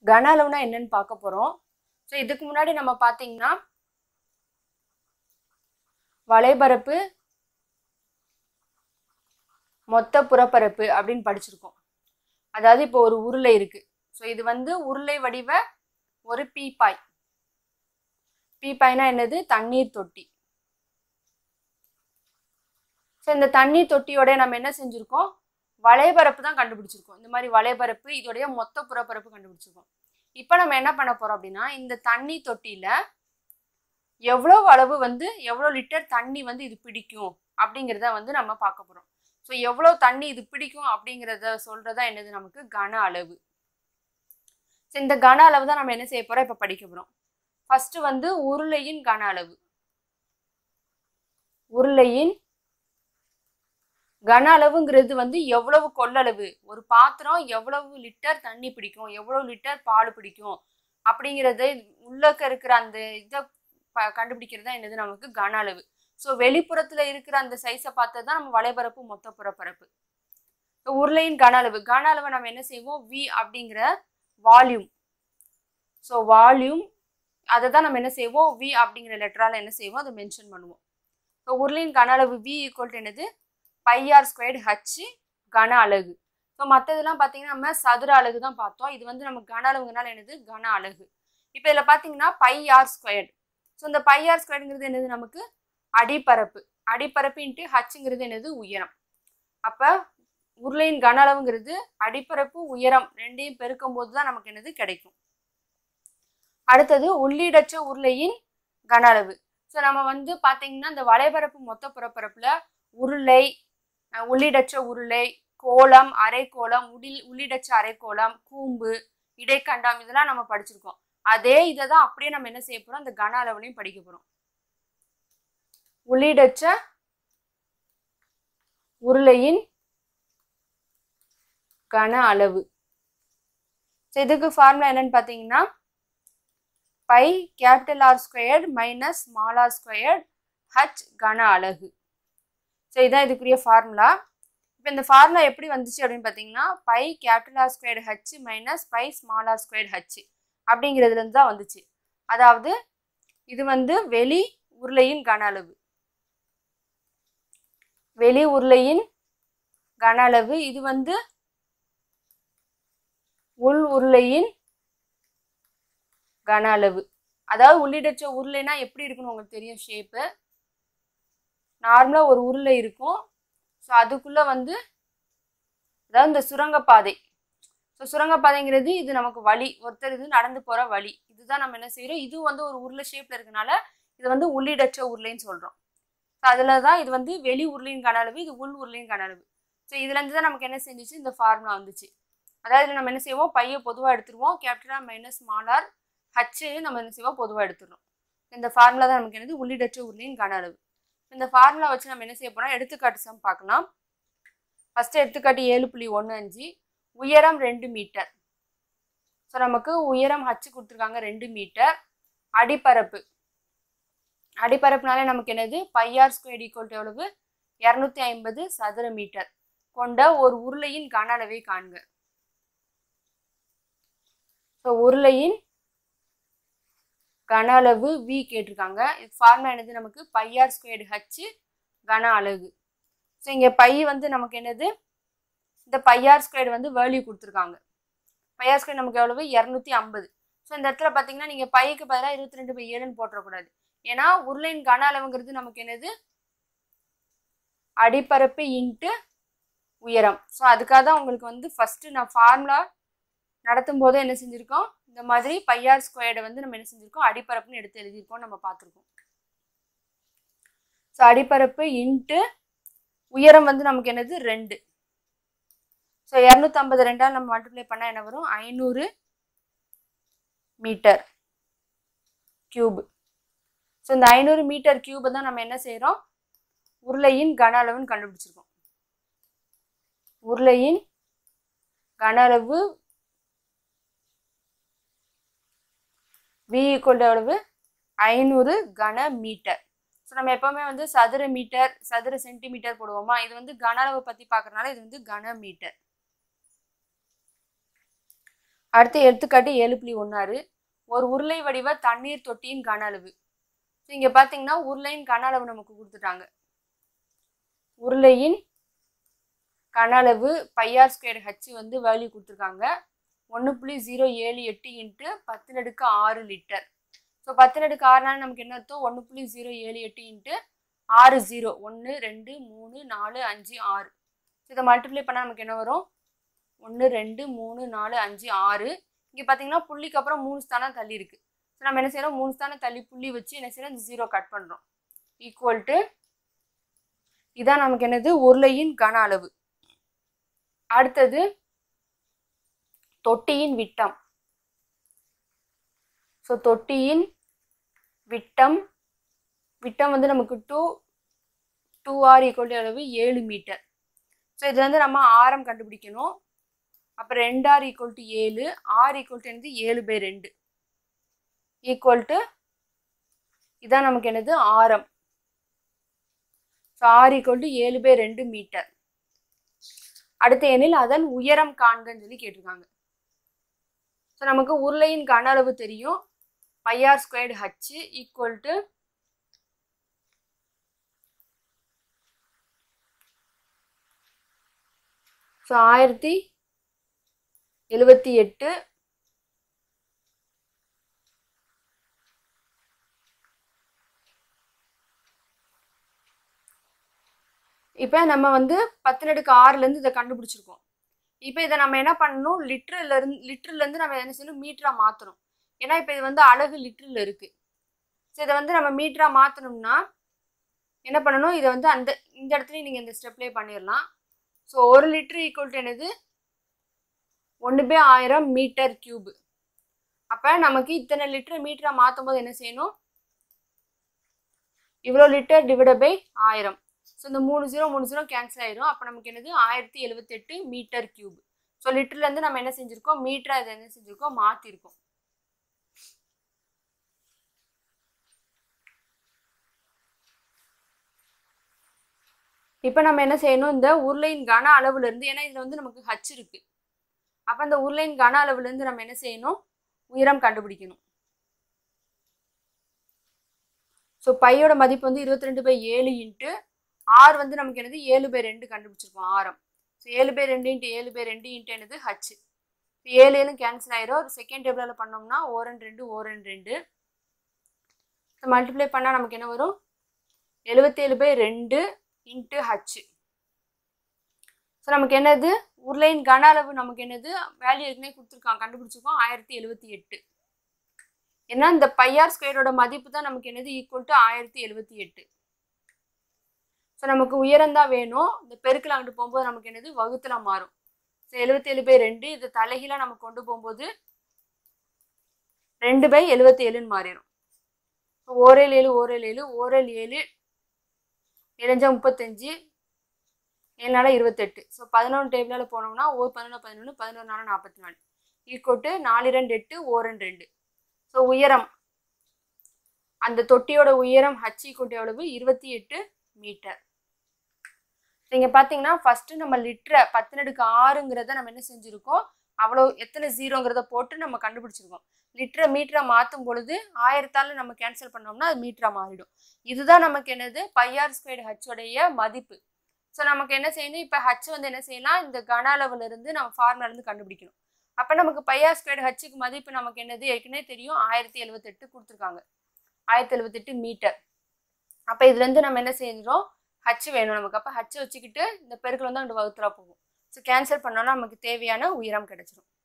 கன அளவுனா என்னன்னு பார்க்க போறோம் ஸோ இதுக்கு முன்னாடி நம்ம பார்த்தீங்கன்னா வலைபரப்பு மொத்த புறப்பரப்பு அப்படின்னு படிச்சிருக்கோம் அதாவது இப்போ ஒரு உருளை இருக்கு ஸோ இது வந்து உருளை வடிவ ஒரு பீப்பாய் பீப்பாய்னா என்னது தண்ணீர் தொட்டி ஸோ இந்த தண்ணீர் தொட்டியோட நம்ம என்ன செஞ்சுருக்கோம் வலைபரப்பு தான் கண்டுபிடிச்சிருக்கோம் இந்த மாதிரி வலைபரப்பு இதோடைய மொத்த புறப்பரப்பு கண்டுபிடிச்சிருக்கோம் இப்போ நம்ம என்ன பண்ண போறோம் அப்படின்னா இந்த தண்ணி தொட்டியில எவ்வளோ அளவு வந்து எவ்வளோ லிட்டர் தண்ணி வந்து இது பிடிக்கும் அப்படிங்கிறத வந்து நம்ம பார்க்க போறோம் ஸோ எவ்வளோ தண்ணி இது பிடிக்கும் அப்படிங்கிறத சொல்றதா என்னது நமக்கு கன அளவு ஸோ இந்த கன அளவு தான் நம்ம என்ன செய்ய போறோம் இப்போ படிக்க போறோம் ஃபர்ஸ்ட் வந்து உருளையின் கன அளவு உருளையின் கன அளவுங்கிறது வந்து எவ்வளவு கொள்ளளவு ஒரு பாத்திரம் எவ்வளவு லிட்டர் தண்ணி பிடிக்கும் எவ்வளவு லிட்டர் பால் பிடிக்கும் அப்படிங்கிறத உள்ளக்க இருக்கிற அந்த இதை ப- கண்டுபிடிக்கிறது தான் என்னது நமக்கு கன அளவு ஸோ வெளிப்புறத்துல இருக்கிற அந்த சைஸை பார்த்து தான் நம்ம வலைபரப்பு மொத்த புறப்பரப்பு So, உருளையின் கன அளவு கன அளவை நம்ம என்ன செய்வோம் வி அப்படிங்கிற வால்யூம் ஸோ வால்யூம் அதை தான் நம்ம என்ன செய்வோம் வி அப்படிங்கிற லெட்டரால என்ன செய்வோம் அதை மென்ஷன் பண்ணுவோம் ஸோ உருளையின் கன அளவு வி ஈக்குவல் டு என்னது பை ஆர் ஸ்கொயர்டு ஹச் கன அலகு ஸோ மற்றதெல்லாம் பார்த்தீங்கன்னா நம்ம சதுர அலகு தான் பார்த்தோம் இது வந்து நமக்கு கன அளவுங்கனால என்னது கன அலகு இப்போ இதில் பார்த்தீங்கன்னா பை ஆர் ஸ்கொயர்டு ஸோ இந்த பை ஆர் ஸ்கொயர்டுங்கிறது என்னது நமக்கு அடிப்பரப்பு அடிப்பரப்பு இன்ட்டு ஹச்சுங்கிறது என்னது உயரம் அப்போ உருளையின் கன அளவுங்கிறது அடிப்பரப்பு உயரம் ரெண்டையும் பெருக்கும் போது தான் நமக்கு என்னது கிடைக்கும் அடுத்தது உள்ளீடற்ற உருளையின் கன அளவு ஸோ நம்ம வந்து பார்த்தீங்கன்னா இந்த வலைபரப்பு மொத்த புறப்பரப்புல உருளை அஹ் உள்ளீடற்ற உருளை கோலம் அரைக்கோளம் உடில் உள்ளீடற்ற அரைக்கோளம் கூம்பு இடைக்கண்டம் இதெல்லாம் நம்ம படிச்சிருக்கோம் அதே இதை தான் அப்படியே நம்ம என்ன செய்ய போறோம் அந்த கன அளவுலையும் படிக்க போறோம் உள்ளீடற்ற உருளையின் கன அளவு ஸோ இதுக்கு ஃபார்முலா என்னன்னு பார்த்தீங்கன்னா pi capital r squared minus small r squared h கன அலகு ஸோ இதான் இதுக்குரிய ஃபார்முலா இப்போ இந்த ஃபார்முலா எப்படி வந்துச்சு அப்படின்னு பார்த்தீங்கன்னா pi capital r squared h minus pi small r squared h அப்படிங்கிறதுலேருந்து தான் வந்துச்சு அதாவது இது வந்து வெளி உருளையின் கன அளவு வெளி உருளையின் கன அளவு இது வந்து உள் உருளையின் கன அளவு அதாவது உள்ளிடற்ற உருளைனா எப்படி இருக்குன்னு உங்களுக்கு தெரியும் ஷேப்பு நார்மலாக ஒரு உருளை இருக்கும் ஸோ அதுக்குள்ளே வந்து அதாவது இந்த சுரங்கப்பாதை ஸோ சுரங்கப்பாதைங்கிறது இது நமக்கு வழி ஒருத்தர் இது நடந்து போகிற வழி இதுதான் நம்ம என்ன செய்கிறோம் இது வந்து ஒரு உருளை ஷேப்பில் இருக்கனால இது வந்து உள்ளிடற்ற உருளைன்னு சொல்கிறோம் ஸோ அதில் தான் இது வந்து வெளி உருளையின் கன அளவு இது உள் உருளையின் கன அளவு ஸோ இதுலேருந்து தான் நமக்கு என்ன செஞ்சுச்சு இந்த ஃபார்முலா வந்துச்சு அதாவது இதுல நம்ம என்ன செய்வோம் பையை பொதுவாக எடுத்துருவோம் கேபிட்டலாக மைனஸ் ஸ்மாலார் ஹச்சு நம்ம என்ன செய்வோம் பொதுவாக எடுத்துடுறோம் இந்த ஃபார்முலா தான் நமக்கு என்னது உள்ளிடற்ற உருளையின் கன அளவு இந்த ஃபார்முலா வச்சு நம்ம என்ன செய்ய போறோம் எடுத்துக்காட்டு சம் பார்க்கலாம் ஃபர்ஸ்ட் எடுத்துக்காட்டு ஏழு புள்ளி ஒன்று அஞ்சு உயரம் ரெண்டு மீட்டர் ஸோ நமக்கு உயரம் ஹச்சு கொடுத்துருக்காங்க ரெண்டு மீட்டர் அடிப்பரப்பு அடிப்பரப்புனாலே நமக்கு என்னது பையார் ஸ்கொயர் ஈக்குவல் எவ்வளவு இரநூத்தி ஐம்பது சதுர மீட்டர் கொண்ட ஒரு உருளையின் கன அளவை காண்க ஸோ உருளையின் கன அளவு வி கேட்டிருக்காங்க இது ஃபார்முலா என்னது நமக்கு பையார் ஸ்கொயர்டு ஹச் கன அலகு ஸோ இங்கே பை வந்து நமக்கு என்னது இந்த பையார் ஸ்கொயர்டு வந்து வேல்யூ கொடுத்துருக்காங்க பையார் ஸ்கொயர் நமக்கு எவ்வளவு இரநூத்தி ஐம்பது ஸோ இந்த இடத்துல பார்த்தீங்கன்னா நீங்கள் பைக்கு பதிலாக இருபத்தி ரெண்டு பை ஏழுன்னு போட்டுறக்கூடாது ஏன்னா உருளையின் கன அளவுங்கிறது நமக்கு என்னது அடிப்பரப்பு இன்ட்டு உயரம் ஸோ அதுக்காக தான் உங்களுக்கு வந்து ஃபஸ்ட்டு நான் ஃபார்முலா நடத்தும் போது என்ன செஞ்சுருக்கோம் இந்த மாதிரி பையார் ஸ்கொயர்டை வந்து நம்ம என்ன செஞ்சுருக்கோம் அடிப்பரப்புன்னு எடுத்து எழுதியிருக்கோம் நம்ம பார்த்துருக்கோம் ஸோ அடிப்பரப்பு இன்ட்டு உயரம் வந்து நமக்கு என்னது ரெண்டு ஸோ இரநூத்தம்பது ரெண்டால் நம்ம மல்டிப்ளை பண்ணால் என்ன வரும் ஐநூறு மீட்டர் கியூப் ஸோ இந்த ஐநூறு மீட்டர் கியூபை தான் நம்ம என்ன செய்கிறோம் உருளையின் கன அளவுன்னு கண்டுபிடிச்சிருக்கோம் உருளையின் கன அளவு வி ஈக்குவல் எவ்வளவு ஐநூறு கன மீட்டர் ஸோ நம்ம எப்பவுமே வந்து சதுர மீட்டர் சதுர சென்டிமீட்டர் போடுவோமா இது வந்து கன அளவை பற்றி பார்க்கறனால இது வந்து கன மீட்டர் அடுத்து எடுத்துக்காட்டு ஏழு புள்ளி ஒன்னாறு ஒரு உருளை வடிவ தண்ணீர் தொட்டியின் கன அளவு ஸோ இங்கே பார்த்தீங்கன்னா உருளையின் கன அளவு நமக்கு கொடுத்துட்டாங்க உருளையின் கன அளவு பையார் ஸ்கொயர் ஹச் வந்து வேல்யூ கொடுத்துருக்காங்க ஒன்று புள்ளி ஜீரோ ஏழு எட்டு இன்ட்டு பத்து நடுக்கு ஆறு லிட்டர் ஸோ பத்து நடுக்கு ஆறுனால நமக்கு என்ன அர்த்தம் ஒன்று புள்ளி ஜீரோ ஏழு எட்டு இன்ட்டு ஆறு ஜீரோ ஒன்று ரெண்டு மூணு நாலு அஞ்சு ஆறு ஸோ இதை மல்டிப்ளை பண்ணால் நமக்கு என்ன வரும் ஒன்று ரெண்டு மூணு நாலு அஞ்சு ஆறு இங்கே பார்த்தீங்கன்னா புள்ளிக்கு அப்புறம் மூணு ஸ்தானம் தள்ளி இருக்கு ஸோ நம்ம என்ன செய்யறோம் மூணு ஸ்தானம் தள்ளி புள்ளி வச்சு என்ன செய்யறோம் இந்த ஜீரோ கட் பண்ணுறோம் ஈக்குவல் டு இதான் நமக்கு என்னது உருளையின் கன அளவு அடுத்தது தொட்டியின் விட்டம் ஸோ தொட்டியின் விட்டம் விட்டம் வந்து நமக்கு டூ டூ ஆர் ஈக்குவல் அளவு ஏழு மீட்டர் ஸோ இது வந்து நம்ம ஆரம் கண்டுபிடிக்கணும் அப்புறம் ரெண்டு ஆர் ஈக்குவல் டு ஏழு ஆர் ஈக்குவல் டு என்னது ஏழு பை ரெண்டு ஈக்குவல் டு இதான் நமக்கு என்னது ஆரம் ஸோ ஆர் ஈக்குவல் டு ஏழு பை ரெண்டு மீட்டர் அடுத்த எண்ணில் அதன் உயரம் காண்கன்னு சொல்லி கேட்டிருக்காங்க ஸோ நமக்கு உருளையின் கன அளவு தெரியும் pi r squared h equal to so ஆயிரத்தி எழுபத்தி எட்டு இப்போ நம்ம வந்து பத்து நடுக்கு ஆறுலேருந்து இதை கண்டுபிடிச்சிருக்கோம் இப்போ இதை நம்ம என்ன பண்ணணும் லிட்டரில் இருந்து லிட்டர்லேருந்து நம்ம என்ன செய்யணும் மீட்டராக மாற்றணும் ஏன்னா இப்போ இது வந்து அழகு லிட்டரில் இருக்குது ஸோ இதை வந்து நம்ம மீட்டராக மாற்றணும்னா என்ன பண்ணணும் இதை வந்து அந்த இந்த இடத்துலையும் நீங்கள் இந்த ஸ்டெப்லேயே பண்ணிடலாம் ஸோ ஒரு லிட்டர் ஈக்குவல் டு என்னது ஒன்று பை ஆயிரம் மீட்டர் கியூப் அப்போ நமக்கு இத்தனை லிட்டர் மீட்டராக மாற்றும் போது என்ன செய்யணும் இவ்வளோ லிட்டர் டிவைட பை ஆயிரம் ஸோ இந்த மூணு ஜீரோ மூணு ஜீரோ கேன்சல் ஆயிரும் அப்போ நமக்கு என்னது ஆயிரத்தி எழுபத்தெட்டு மீட்டர் கியூப் ஸோ லிட்டர்லேருந்து நம்ம என்ன செஞ்சுருக்கோம் மீட்டராக இதை என்ன செஞ்சுருக்கோம் மாற்றிருக்கோம் இப்போ நம்ம என்ன செய்யணும் இந்த உருளையின் கன அளவுல இருந்து ஏன்னா இதில் வந்து நமக்கு ஹச் இருக்கு அப்போ இந்த உருளையின் கன அளவுல இருந்து நம்ம என்ன செய்யணும் உயரம் கண்டுபிடிக்கணும் ஸோ பையோட மதிப்பு வந்து இருபத்தி ரெண்டு பை ஏழு இன்ட்டு ஆர் வந்து நமக்கு என்னது ஏழு பை ரெண்டு கண்டுபிடிச்சிருக்கோம் ஆரம் ஸோ ஏழு பை ரெண்டு இன்ட்டு ஏழு பை ரெண்டு இன்ட்டு என்னது ஹச் ஏழு ஏழும் கேன்சல் ஆயிரும் ஒரு செகண்ட் டேபிளில் பண்ணோம்னா ஓரன் ரெண்டு ஓரன் ரெண்டு மல்டிப்ளை பண்ணால் நமக்கு என்ன வரும் எழுபத்தேழு பை ரெண்டு இன்ட்டு ஹச் ஸோ நமக்கு என்னது உருளையின் கன அளவு நமக்கு என்னது வேல்யூ ஏற்கனவே கொடுத்துருக்கான் கண்டுபிடிச்சிருக்கோம் ஆயிரத்தி எழுபத்தி எட்டு ஏன்னா இந்த பையார் ஸ்கொயரோட மதிப்பு தான் நமக்கு என்னது ஈக்குவல் டு ஆயிரத்தி எழுபத்தி எட்டு ஸோ நமக்கு உயரம் தான் வேணும் இந்த பெருக்கில் அங்கிட்டு போகும்போது நமக்கு என்னது வகுத்துல மாறும் ஸோ எழுபத்தேழு பை ரெண்டு இது தலைகீழாக நம்ம கொண்டு போகும்போது ரெண்டு பை எழுபத்தி ஏழுன்னு மாறிடும் ஓரேழு ஏழு ஓரேழு ஏழு ஓரேழு ஏழு ஏழஞ்சா முப்பத்தஞ்சு ஏழு நாளா இருபத்தெட்டு ஸோ பதினொன்று டேபிளால் போனோம்னா ஒரு பதினொன்று பதினொன்று பதினொன்று நாலு நாற்பத்தி நாலு ஈக்குவட்டு நாலு ரெண்டு எட்டு ஓரன் ரெண்டு ஸோ உயரம் அந்த தொட்டியோட உயரம் ஹச் ஈக்குவட்டு எவ்வளவு இருபத்தி எட்டு மீட்டர் நீங்கள் பார்த்தீங்கன்னா ஃபஸ்ட்டு நம்ம லிட்டரை பத்து நடுக்கு ஆறுங்கிறத நம்ம என்ன செஞ்சுருக்கோம் அவ்வளோ எத்தனை ஜீரோங்கிறத போட்டு நம்ம கண்டுபிடிச்சிருக்கோம் லிட்டரை மீட்டரை மாற்றும் பொழுது ஆயிரத்தால் நம்ம கேன்சல் பண்ணோம்னா அது மீட்டராக மாறிடும் இதுதான் நமக்கு என்னது பையார் ஸ்கொயர்டு ஹச்சோடைய மதிப்பு ஸோ நமக்கு என்ன செய்யணும் இப்போ ஹச் வந்து என்ன செய்யலாம் இந்த கன அளவுல இருந்து நம்ம ஃபார்முலா இருந்து கண்டுபிடிக்கணும் அப்போ நமக்கு பையார் ஸ்கொயர்டு ஹச்சுக்கு மதிப்பு நமக்கு என்னது ஏற்கனவே தெரியும் ஆயிரத்தி எழுபத்தெட்டு கொடுத்துருக்காங்க ஆயிரத்தி எழுபத்தெட்டு மீட்டர் அப்போ இதுலேருந்து நம்ம என்ன செஞ்சோம் ஹச் வேணும் நமக்கு அப்போ ஹச் வச்சுக்கிட்டு இந்த பெருக்கில் வந்து அங்கே வகுத்துறா போகும் ஸோ கேன்சல் பண்ணோம்னா நமக்கு தேவையான உயரம் கிடைச்சிரும்